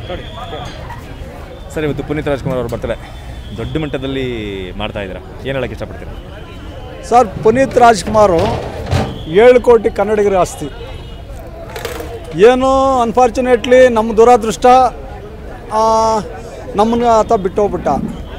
sir ಇವತ್ತು ಪುನೀತ್ ರಾಜ್ಕುಮಾರ್ ಅವ್ರ birthday ದೊಡ್ಡ ಮಟ್ಟದಲ್ಲಿ ಮಾಡ್ತಾ ಇದ್ದೀರಾ ಏನು ಹೇಳಕ್ಕೆ ಇಷ್ಟಪಡ್ತೀರಾ ಸರ್ ಪುನೀತ್ ರಾಜ್ಕುಮಾರು ಏಳು ಕೋಟಿ ಕನ್ನಡಿಗರ ಆಸ್ತಿ ಏನು ಅನ್ಫಾರ್ಚುನೇಟ್ಲಿ ನಮ್ಮ ದುರಾದೃಷ್ಟ ಆ, ನಮ್ಮನ್ನ ಆತ ಬಿಟ್ಟು ಹೋಗ್ಬಿಟ್ಟ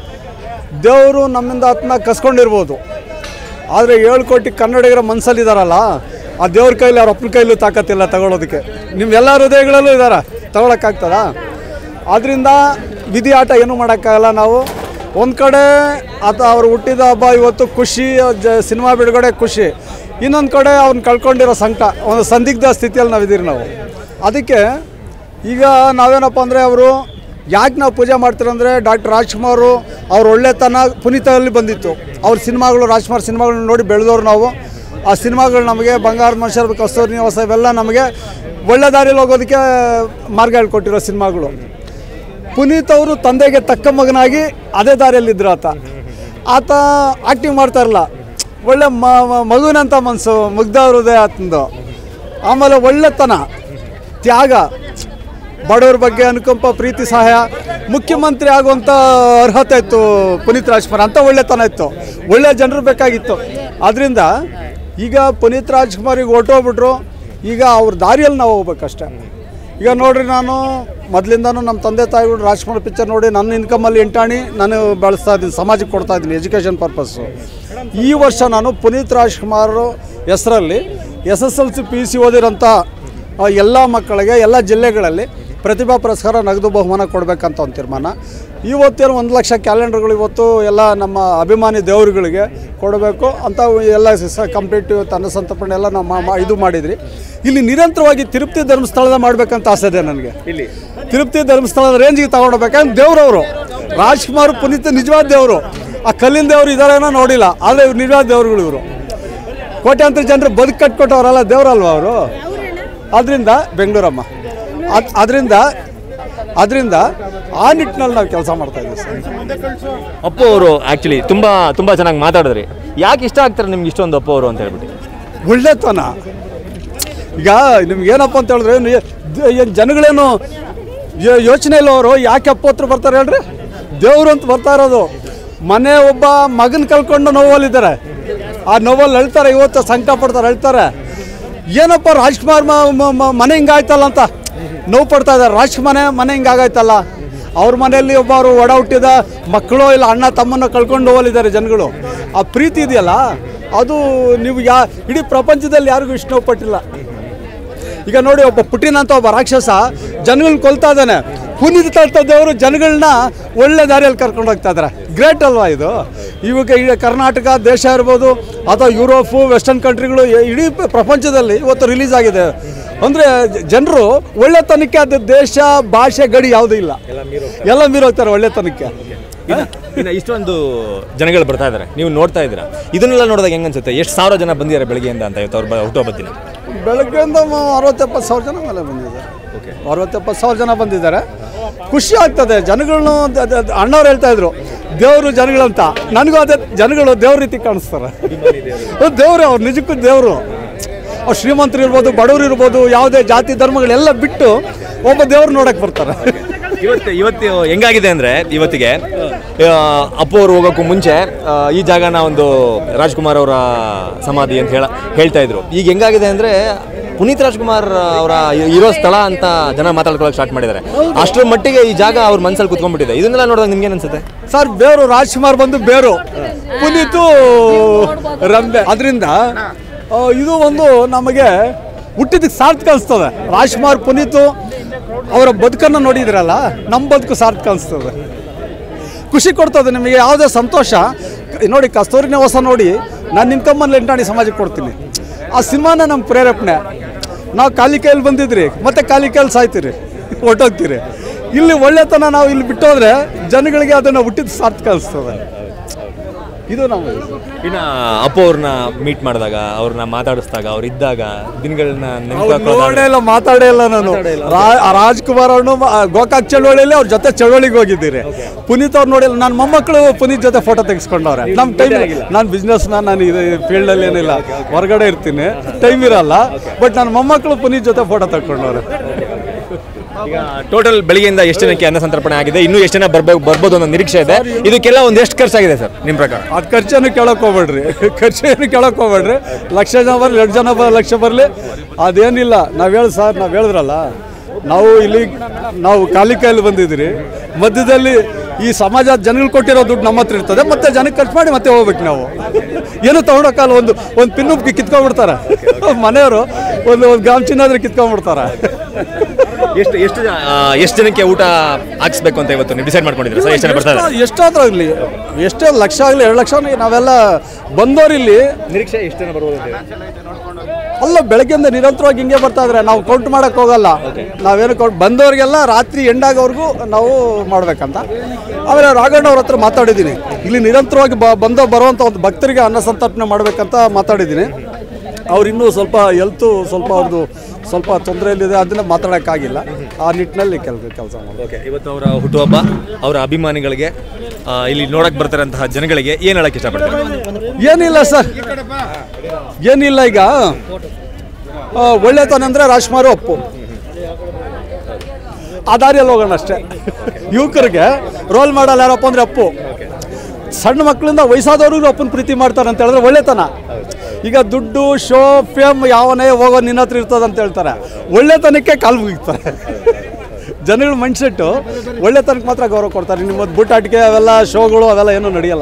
ದೇವರು ನಮ್ಮಿಂದ ಆತನ ಕಸ್ಕೊಂಡಿರ್ಬೋದು ಆದರೆ ಏಳು ಕೋಟಿ ಕನ್ನಡಿಗರ ಮನಸ್ಸಲ್ಲಿದ್ದಾರಲ್ಲ ಆ ದೇವ್ರ ಕೈಲಿ ಅವ್ರ ಅಪ್ಪನ ಕೈಲೂ ತಾಕತ್ತಿಲ್ಲ ತಗೊಳ್ಳೋದಕ್ಕೆ ನಿಮ್ಮೆಲ್ಲ ಹೃದಯಗಳಲ್ಲೂ ಇದ್ದಾರೆ ತಗೊಳಕ್ಕಾಗ್ತದಾ ಆದ್ದರಿಂದ ವಿಧಿ ಆಟ ಏನೂ ಮಾಡೋಕ್ಕಾಗಲ್ಲ ನಾವು ಒಂದು ಕಡೆ ಆತ ಅವ್ರು ಹುಟ್ಟಿದ ಹಬ್ಬ ಇವತ್ತು ಖುಷಿ ಜ ಸಿನಿಮಾ ಬಿಡುಗಡೆ ಖುಷಿ ಇನ್ನೊಂದು ಕಡೆ ಅವ್ನು ಕಳ್ಕೊಂಡಿರೋ ಸಂಕಟ ಒಂದು ಸಂದಿಗ್ಧ ಸ್ಥಿತಿಯಲ್ಲಿ ನಾವಿದ್ದೀರಿ ನಾವು ಅದಕ್ಕೆ ಈಗ ನಾವೇನಪ್ಪ ಅಂದರೆ ಅವರು ಯಾಕೆ ನಾವು ಪೂಜೆ ಮಾಡ್ತೀರಂದರೆ ಡಾಕ್ಟರ್ ರಾಜ್ಕುಮಾರು ಅವ್ರ ಒಳ್ಳೆತನ ಪುನೀತಲ್ಲಿ ಬಂದಿತ್ತು ಅವ್ರ ಸಿನಿಮಾಗಳು ರಾಜ್ಕುಮಾರ್ ಸಿನಿಮಾಗಳನ್ನ ನೋಡಿ ಬೆಳೆದವ್ರು ನಾವು ಆ ಸಿನಿಮಾಗಳು ನಮಗೆ ಬಂಗಾರದ ಮನುಷ್ಯರ ಕಸ್ತೂರಿ ನಿವಾಸ ಇವೆಲ್ಲ ನಮಗೆ ಒಳ್ಳೆ ದಾರಿಯಲ್ಲಿ ಹೋಗೋದಕ್ಕೆ ಮಾರ್ಗ ಹೇಳ್ಕೊಟ್ಟಿರೋ ಸಿನಿಮಾಗಳು ಪುನೀತ್ ಅವರು ತಂದೆಗೆ ತಕ್ಕ ಮಗನಾಗಿ ಅದೇ ದಾರಿಯಲ್ಲಿದ್ದರು ಆತ ಆತ ಆ್ಯಕ್ಟಿಂಗ್ ಮಾಡ್ತಾ ಇರಲ್ಲ ಒಳ್ಳೆ ಮ ಮ- ಮಗುವಿನಂಥ ಮನಸ್ಸು ಮುಗ್ಧ ಹೃದಯ ಆತಂದು ಆಮೇಲೆ ಒಳ್ಳೆತನ ತ್ಯಾಗ ಬಡವ್ರ ಬಗ್ಗೆ ಅನುಕಂಪ ಪ್ರೀತಿ ಸಹಾಯ ಮುಖ್ಯಮಂತ್ರಿ ಆಗುವಂಥ ಅರ್ಹತೆ ಇತ್ತು ಪುನೀತ್ ರಾಜ್ಕುಮಾರ್ ಅಂತ ಒಳ್ಳೆತನ ಇತ್ತು ಒಳ್ಳೆ ಜನರು ಬೇಕಾಗಿತ್ತು ಆದ್ದರಿಂದ ಈಗ ಪುನೀತ್ ರಾಜ್ಕುಮಾರಿಗೆ ಹೊರ್ಟೋಗ್ಬಿಟ್ರು ಈಗ ಅವ್ರ ದಾರಿಯಲ್ಲಿ ನಾವು ಹೋಗ್ಬೇಕಷ್ಟೆ ಈಗ ನೋಡ್ರಿ ನಾನು ಮೊದಲಿಂದನೂ ನಮ್ಮ ತಂದೆ ತಾಯಿಗಳು ರಾಜ್ಕುಮಾರ್ ಪಿಕ್ಚರ್ ನೋಡಿ ನನ್ನ ಇನ್ಕಮಲ್ಲಿ ಎಂಟಾಣಿ ನಾನು ಬಳಸ್ತಾ ಇದ್ದೀನಿ ಸಮಾಜಕ್ಕೆ ಕೊಡ್ತಾ ಇದ್ದೀನಿ ಎಜುಕೇಷನ್ ಪರ್ಪಸ್ಸು ಈ ವರ್ಷ ನಾನು ಪುನೀತ್ ರಾಜ್ಕುಮಾರ್ ಹೆಸರಲ್ಲಿ S S L C P U C ಓದಿರೋಂಥ ಎಲ್ಲ ಮಕ್ಕಳಿಗೆ ಎಲ್ಲ ಜಿಲ್ಲೆಗಳಲ್ಲಿ ಪ್ರತಿಭಾ ಪುರಸ್ಕಾರ ನಗದು ಬಹುಮಾನ ಕೊಡಬೇಕಂತ ಒಂದು ತೀರ್ಮಾನ ಇವತ್ತೇನು ಒಂದು ಲಕ್ಷ ಕ್ಯಾಲೆಂಡರ್ಗಳು ಇವತ್ತು ಎಲ್ಲ ನಮ್ಮ ಅಭಿಮಾನಿ ದೇವರುಗಳಿಗೆ ಕೊಡಬೇಕು ಅಂತ ಎಲ್ಲ ಕಂಪ್ಲೀಟ್ ತನ್ನ ಸಂತರ್ಪಣೆ ಎಲ್ಲ ನಾವು ಮಾ- ಮಾ- ಇದು ಮಾಡಿದ್ರಿ ಇಲ್ಲಿ ನಿರಂತರವಾಗಿ ತಿರುಪತಿ ಧರ್ಮಸ್ಥಳದ ಮಾಡಬೇಕಂತ ಆಸೆ ಇದೆ ನನಗೆ ಇಲ್ಲಿ ತಿರುಪತಿ ಧರ್ಮಸ್ಥಳದ ರೇಂಜಿಗೆ ತಗೊಂಡೋಗ್ಬೇಕಂದ್ರೆ ದೇವ್ರವರು ರಾಜ್ಕುಮಾರ್ ಪುನೀತ್ ನಿಜವಾದ ದೇವರು ಆ ಕಲ್ಲಿನ ದೇವರು ಇದಾರೇನೋ ನೋಡಿಲ್ಲ ಆದರೆ ಇವ್ರು ನಿಜವಾದ ದೇವರುಗಳು ಇವರು ಕೋಟ್ಯಾಂತರ ಜನರು ಬದುಕು ಕಟ್ಕೊಟ್ಟವರಲ್ಲ ದೇವರಲ್ವ ಅವರು ಅದರಿಂದ ಬೆಂಗಳೂರಮ್ಮ ಅದ್ ಅದರಿಂದ ಅದರಿಂದ ಆ ನಿಟ್ಟಿನಲ್ಲಿ ನಾವು ಕೆಲಸ ಮಾಡ್ತಾ ಇದ್ದೀವಿ ಸರ್ ಅಪ್ಪು ಅವರು ಆ್ಯಕ್ಚುಲಿ ತುಂಬ ತುಂಬ ಚೆನ್ನಾಗಿ ಮಾತಾಡಿದ್ರಿ ಯಾಕೆ ಇಷ್ಟ ಆಗ್ತಾರೆ ನಿಮ್ಗೆ ಇಷ್ಟೊಂದು ಅಪ್ಪು ಅವರು ಅಂತ ಹೇಳ್ಬಿಟ್ಟು ಒಳ್ಳೆತನ ಈಗ ನಿಮ್ಗೆ ಏನಪ್ಪ ಅಂತ ಹೇಳಿದ್ರೆ ನಿ- ದ- ಏನ್ ಜನಗಳೇನು ಯೋ- ಯೋಚನೆ ಇಲ್ಲ ಅವರು ಯಾಕೆ ಅಪ್ಪ ಹತ್ರ ಬರ್ತಾರೆ ಹೇಳ್ರಿ ದೇವರು ಅಂತ ಬರ್ತಾ ಇರೋದು ಮನೆ ಒಬ್ಬ ಮಗನ ಕಳ್ಕೊಂಡು ನೋವಲ್ಲಿದ್ದಾರೆ ಆ ನೋವಲ್ಲಿ ಅಳ್ತಾರೆ ಇವತ್ತು ಸಂಕಟ ಪಡ್ತಾರೆ ಅಳ್ತಾರೆ ಏನಪ್ಪ ರಾಜ್ಕುಮಾರ್ ಮ- ಮ- ಮ- ಮನೆ ಹಿಂಗಾಯ್ತಲ್ಲ ಅಂತ ನೋವು ಪಡ್ತಾ ಇದ್ದಾರೆ ರಾಜ್ಕುಮಾರ್ ಮನೆ ಹಿಂಗಾಗೈತಲ್ಲ ಅವ್ರ ಮನೆಯಲ್ಲಿ ಒಬ್ಬರು ಒಡ ಹುಟ್ಟಿದ ಮಕ್ಕಳು ಇಲ್ಲ ಅಣ್ಣ ತಮ್ಮನ್ನ ಕಳ್ಕೊಂಡು ಹೋಗಲಿದ್ದಾರೆ ಜನಗಳು ಆ ಪ್ರೀತಿ ಇದೆಯಲ್ಲ ಅದು ನೀವು ಯಾ ಇಡೀ ಪ್ರಪಂಚದಲ್ಲಿ ಯಾರಿಗೂ ಇಷ್ಟು ನೋವು ಪಟ್ಟಿಲ್ಲ ಈಗ ನೋಡಿ ಒಬ್ಬ ಪುಟಿನ್ ಅಂತ ಒಬ್ಬ ರಾಕ್ಷಸ ಜನಗಳನ್ನ ಕೊಲ್ತಾ ಇದ್ದಾನೆ ಪುನೀತ್ ತಳ್ತಾ ದೇವರು ಜನಗಳನ್ನ ಒಳ್ಳೆ ದಾರಿಯಲ್ಲಿ ಕರ್ಕೊಂಡು ಹೋಗ್ತಾ ಇದ್ದಾರೆ ಗ್ರೇಟ್ ಅಲ್ವಾ ಇದು ಇವಾಗ ಈಗ ಕರ್ನಾಟಕ ದೇಶ ಇರ್ಬೋದು ಅಥವಾ ಯುರೋಪು ವೆಸ್ಟರ್ನ್ ಕಂಟ್ರಿಗಳು ಎ- ಇಡೀ ಪ- ಪ್ರಪಂಚದಲ್ಲಿ ಇವತ್ತು ರಿಲೀಸ್ ಆಗಿದೆ ಅಂದರೆ ಜನರು ಒಳ್ಳೆತನಕ್ಕೆ ಅದು ದೇಶ ಭಾಷೆ ಗಡಿ ಯಾವುದೂ ಇಲ್ಲ ಎಲ್ಲ ಮೀರೋಗ್ತಾರೆ ಒಳ್ಳೆತನಕ್ಕೆ ಇನ್ನು ಇನ್ನು ಇಷ್ಟೊಂದು ಜನಗಳು ಬರ್ತಾ ಇದ್ದಾರೆ ನೀವು ನೋಡ್ತಾ ಇದ್ದೀರಾ ಇದನ್ನೆಲ್ಲ ನೋಡಿದಾಗ ಹೆಂಗ್ ಅನ್ಸುತ್ತೆ ಎಷ್ಟು ಸಾವಿರ ಜನ ಬಂದಿದ್ದಾರೆ ಬೆಳಗ್ಗೆಯಿಂದ ಅಂತ ಇವತ್ತು ಅವ್ರ ಹುಟ್ಟುಹಬ್ಬದ ದಿನ ಬೆಳಗ್ಗೆಯಿಂದ ಮ- ಅರವತ್ತೆಪ್ಪತ್ತು ಸಾವಿರ ಜನ ಮೇಲೆ ಬಂದಿದ್ದಾರೆ ಓಕೆ ಅರವತ್ತೆಪ್ಪತ್ತು ಸಾವಿರ ಜನ ಬಂದಿದ್ದಾರೆ ಖುಷಿ ಆಗ್ತದೆ ಜನಗಳನ್ನು ದ- ದ- ದ- ಅಣ್ಣವ್ರು ಹೇಳ್ತಾ ಇದ್ರು ದೇವರು ಜನಗಳಂತ ನನಗೂ ಅದೇ ಜನಗಳು ದೇವ್ರ ರೀತಿ ಕಾಣಿಸ್ತಾರೆ ದೇವ್ರು ಅವ್ರು ನಿಜಕ್ಕೂ ದೇವರು ಅವ್ರು ಶ್ರೀಮಂತರು ಇರ್ಬೋದು ಬಡವರು ಇರ್ಬೋದು ಯಾವುದೇ ಜಾತಿ ಧರ್ಮಗಳೆಲ್ಲ ಬಿಟ್ಟು ಒಬ್ಬ ದೇವ್ರು ನೋಡಕ್ಕೆ ಬರ್ತಾರೆ ಇವತ್ತು ಇವತ್ತು ಹೆಂಗಾಗಿದೆ ಅಂದರೆ ಇವತ್ತಿಗೆ ಆ, ಅಪ್ಪು ಅವರು ಹೋಗೋಕ್ಕೂ ಮುಂಚೆ ಆ, ಈ ಜಾಗನ ಒಂದು ರಾಜ್ಕುಮಾರ್ ಅವರ ಸಮಾಧಿ ಅಂತ ಹೇಳ ಹೇಳ್ತಾ ಇದ್ರು ಈಗ ಹೆಂಗಾಗಿದೆ ಅಂದರೆ ಪುನೀತ್ ರಾಜ್ಕುಮಾರ್ ಅವರ ಇರೋ ಸ್ಥಳ ಅಂತ ಜನ ಮಾತಾಡ್ಕೊಳ್ಳೋಕೆ ಸ್ಟಾರ್ಟ್ ಮಾಡಿದ್ದಾರೆ ಅಷ್ಟರ ಮಟ್ಟಿಗೆ ಈ ಜಾಗ ಅವ್ರ ಮನಸ್ಸಲ್ಲಿ ಕುತ್ಕೊಂಡ್ಬಿಟ್ಟಿದೆ ಇದನ್ನೆಲ್ಲ ನೋಡಿದಾಗ ನಿಮ್ಗೆ ಅನ್ಸುತ್ತೆ ಸರ್ ಬೇರು ರಾಜ್ಕುಮಾರ್ ಬಂದು ಬೇರು ಪುನೀತು ರಂಬೆ ಅದರಿಂದ ಇದು ಒಂದು ನಮಗೆ ಹುಟ್ಟಿದಕ್ಕೆ ಸಾರ್ಥಕ ಅನಿಸ್ತದೆ ರಾಜ್ಕುಮಾರ್ ಪುನೀತು ಅವರ ಬದುಕನ್ನು ನೋಡಿದ್ರಲ್ಲ ನಮ್ಮ ಬದುಕು ಸಾರ್ಥಕ ಅನಿಸ್ತದೆ ಖುಷಿ ಕೊಡ್ತದೆ ನಿಮಗೆ ಯಾವುದೇ ಸಂತೋಷ ನೋಡಿ ಕಸ್ತೂರಿ ನಿವಾಸ ನೋಡಿ ನಾನು ಇನ್ಕಮಲ್ಲಿ ಎಂಟಾಣಿ ಸಮಾಜಕ್ಕೆ ಕೊಡ್ತೀನಿ ಆ ಸಿನಿಮಾನ ನಮ್ಮ ಪ್ರೇರೇಪಣೆ ನಾವು ಖಾಲಿ ಕೈಯಲ್ಲಿ ಬಂದಿದ್ರಿ ಮತ್ತೆ ಖಾಲಿ ಕೈಯಲ್ಲಿ ಸಾಯ್ತೀರಿ ಹೊರ್ಟೋಗ್ತೀರಿ ಇಲ್ಲಿ ಒಳ್ಳೆತನ ನಾವು ಇಲ್ಲಿ ಬಿಟ್ಟೋದ್ರೆ ಜನಗಳಿಗೆ ಅದನ್ನು ಹುಟ್ಟಿದ ಸಾರ್ಥಕ ಅನಿಸ್ತದೆ ಇದು ನಾವು ಇನ್ನು ಅಪ್ಪು ಅವ್ರನ್ನ ಮೀಟ್ ಮಾಡಿದಾಗ ಅವ್ರನ್ನ ಮಾತಾಡಿಸಿದಾಗ ಅವ್ರು ಇದ್ದಾಗ ದಿನಗಳನ್ನ ಅವ್ರು ನೆನಪು ನೋಡೇ ಇಲ್ಲ ಮಾತಾಡೇ ಇಲ್ಲ ನಾನು ರಾ- ಆ ರಾಜ್ಕುಮಾರ್ ಅವ್ರನ್ನು ಮ- ಆ ಗೋಕಾಕ್ ಚಳವಳಿಯಲ್ಲಿ ಅವ್ರ ಜೊತೆ ಚಳವಳಿಗೆ ಹೋಗಿದ್ದೀರಿ ಪುನೀತ್ ಅವ್ರು ನೋಡಿಲ್ಲ ನನ್ನ ಮೊಮ್ಮಕ್ಕಳು ಪುನೀತ್ ಜೊತೆ ಫೋಟೋ ತೆಗೆಸ್ಕೊಂಡವ್ರೆ ನಮ್ಮ ಟೈಮ್ ನಾನು ಬಿಸ್ನೆಸ್ ಮ್ಯಾನ್ ನಾನು ಇದು ಫೀಲ್ಡಲ್ಲಿ ಏನಿಲ್ಲ ಹೊರಗಡೆ ಇರ್ತೀನಿ ಟೈಮ್ ಇರಲ್ಲ ಬಟ್ ನನ್ನ ಮೊಮ್ಮಕ್ಕಳು ಪುನೀತ್ ಜೊತೆ ಫೋಟೋ ತಗೊಂಡವ್ರೆ ಈಗ ಟೋಟಲ್ ಬೆಳಿಗ್ಗೆಯಿಂದ ಎಷ್ಟು ಜನಕ್ಕೆ ಅನ್ನ ಸಂತರ್ಪಣೆ ಆಗಿದೆ ಇನ್ನೂ ಎಷ್ಟು ಜನ ಬರ್ಬೇಕು ಬರ್ಬೋದು ಅನ್ನೋ ನಿರೀಕ್ಷೆ ಇದೆ ಇದಕ್ಕೆಲ್ಲ ಒಂದು ಎಷ್ಟು ಖರ್ಚಾಗಿದೆ ಸರ್ ನಿಮ್ಮ ಪ್ರಕಾರ ಅದು ಖರ್ಚೇನು ಕೇಳೋಕೆ ಹೋಗ್ಬೇಡ್ರಿ ಖರ್ಚೇನು ಕೇಳೋಕೆ ಹೋಗ್ಬೇಡ್ರಿ ಲಕ್ಷ ಜನ ಬರಲಿ ಎರಡು ಜನ ಬ ಲಕ್ಷ ಬರಲಿ ಅದೇನಿಲ್ಲ ನಾವು ಹೇಳಿ ಸರ್ ನಾವು ಹೇಳಿದ್ರಲ್ಲ ನಾವು ಇಲ್ಲಿ ನಾವು ಖಾಲಿ ಕೈಯಲ್ಲಿ ಬಂದಿದ್ದೀರಿ ಮಧ್ಯದಲ್ಲಿ ಈ ಸಮಾಜ ಜನಗಳು ಕೊಟ್ಟಿರೋ ದುಡ್ಡು ನಮ್ಮ ಹತ್ರ ಇರ್ತದೆ ಮತ್ತೆ ಜನಕ್ಕೆ ಖರ್ಚು ಮಾಡಿ ಮತ್ತೆ ಹೋಗ್ಬೇಕು ನಾವು ಏನು ತೊಗೊಂಡೋಕ್ಕಲ್ಲ ಒಂದು ಒಂದು ಪಿನ್ನು ಕಿತ್ಕೊಂಡ್ಬಿಡ್ತಾರೆ ಮನೆಯವರು ಒಂದು ಒಂದು ಗಾಮ್ ಚಿನ್ನಾದ್ರೆ ಕಿತ್ಕೊಂಡ್ಬಿಡ್ತಾರೆ ಎಷ್ಟು ಎಷ್ಟು ಜನ- ಆ, ಎಷ್ಟು ಜನಕ್ಕೆ ಊಟ ಹಾಕ್ಸ್ಬೇಕು ಅಂತ ಇವತ್ತು ನೀವು ಡಿಸೈಡ್ ಮಾಡ್ಕೊಂಡಿದ್ದೀರಾ ಸರ್ ಎಷ್ಟು ಜನ ಬರ್ತಾರೆ ಎಷ್ಟೋ- ಎಷ್ಟಾದ್ರೂ ಆಗಲಿ ಎಷ್ಟೇ ಲಕ್ಷ ಆಗಲಿ ಎರಡು ಲಕ್ಷ ನಾವೆಲ್ಲ ಬಂದವರಿಲ್ಲಿ ನಿರೀಕ್ಷೆ ಎಷ್ಟು ಜನ ಬರ್ಬೋದು ಅಲ್ಲ ಬೆಳಗ್ಗೆಯಿಂದ ನಿರಂತರವಾಗಿ ಹಿಂಗೆ ಬರ್ತಾ ಇದ್ರೆ ನಾವು ಕೌಂಟ್ ಮಾಡಕ್ ಹೋಗಲ್ಲ ನಾವೇನು ಕೌಂಟ್ ಬಂದವರಿಗೆಲ್ಲ ರಾತ್ರಿ ಎಂಡಾಗೋವರೆಗೂ ನಾವು ಮಾಡ್ಬೇಕಂತ ಆಮೇಲೆ ರಾಘಣ್ಣ ಅವ್ರ ಹತ್ರ ಮಾತಾಡಿದ್ದೀನಿ ಇಲ್ಲಿ ನಿರಂತರವಾಗಿ ಬ ಬಂದ ಬರುವಂಥ ಒಂದು ಭಕ್ತರಿಗೆ ಅನ್ನ ಸಂತರ್ಪಣೆ ಮಾಡ್ಬೇಕಂತ ಮಾತಾಡಿದ್ದೀನಿ ಅವ್ರು ಇನ್ನೂ ಸ್ವಲ್ಪ ಎಲ್ತು ಸ್ವಲ್ಪ ಅವ್ರದ್ದು ಸ್ವಲ್ಪ ತೊಂದರೆಯಲ್ಲಿದೆ ಅದನ್ನ ಮಾತಾಡೋಕ್ಕಾಗಿಲ್ಲ ಆ ನಿಟ್ಟಿನಲ್ಲಿ ಕೆಲ ಕೆಲಸ ಮಾಡಿ ಓಕೆ ಇವತ್ತು ಅವರ ಹುಟ್ಟುಹಬ್ಬ ಅವರ ಅಭಿಮಾನಿಗಳಿಗೆ ಆ, ಇಲ್ಲಿ ನೋಡಕ್ ಬರ್ತಾರಂತಹ ಜನಗಳಿಗೆ ಏನು ಹೇಳಕ್ ಇಷ್ಟಪಡ್ತಾರೆ ಏನಿಲ್ಲ ಸರ್ ಏನಿಲ್ಲ ಈಗ ಆ, ಒಳ್ಳೆತನ ಅಂದರೆ ರಾಜ್ಕುಮಾರ್ ಒಪ್ಪು ಆ ದಾರಿಯಲ್ಲಿ ಹೋಗೋಣ ಅಷ್ಟೇ ಯುವಕರಿಗೆ ರೋಲ್ ಮಾಡಲ್ಲ ಯಾರಪ್ಪ ಅಂದರೆ ಅಪ್ಪು ಸಣ್ಣ ಮಕ್ಕಳಿಂದ ವಯಸ್ಸಾದವ್ರಿಗೂ ಅಪ್ಪನ ಪ್ರೀತಿ ಮಾಡ್ತಾರೆ ಅಂತ ಹೇಳಿದ್ರೆ ಒಳ್ಳೆತನ ಈಗ ದುಡ್ಡು ಶೋ ಫೇಮ್ ಯಾವನೇ ಹೋಗೋ ನಿನ್ನ ಹತ್ರ ಇರ್ತದೆ ಅಂತ ಹೇಳ್ತಾರೆ ಒಳ್ಳೆತನಕ್ಕೆ ಕಾಲು ಮುಗಿತಾರೆ ಜನಗಳ ಮೈಂಡ್ಸೆಟ್ಟು ಒಳ್ಳೆತನಕ್ಕೆ ಮಾತ್ರ ಗೌರವ ಕೊಡ್ತಾರೆ ನಿಮ್ಮ ಬುಟ್ಟಾಟಿಕೆ ಅವೆಲ್ಲ ಶೋಗಳು ಅವೆಲ್ಲ ಏನೂ ನಡೆಯಲ್ಲ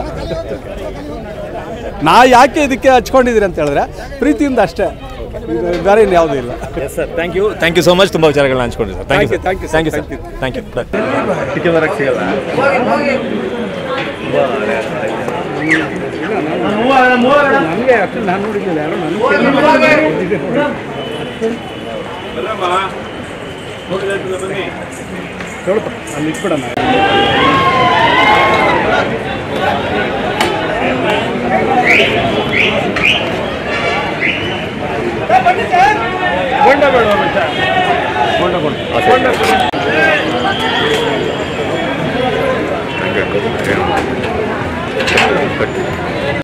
ನಾ ಯಾಕೆ ಇದಕ್ಕೆ ಹಚ್ಕೊಂಡಿದ್ದೀರಿ ಅಂತ ಹೇಳಿದ್ರೆ ಪ್ರೀತಿಯಿಂದ ಅಷ್ಟೇ ಇದು ಬೇರೆ ಇನ್ಯಾವುದೂ ಇಲ್ಲ sir thank you thank you so much ತುಂಬ ವಿಚಾರಗಳನ್ನ ಹಂಚ್ಕೊಂಡ್ರಿ sir thank you Thank you, thank you thank sir you, thank you ticket ಬರಕ್ಕೆ ಸಿಗಲ್ಲ ಅಲ್ಲಿ ಇಟ್ಬಿಡೋಣ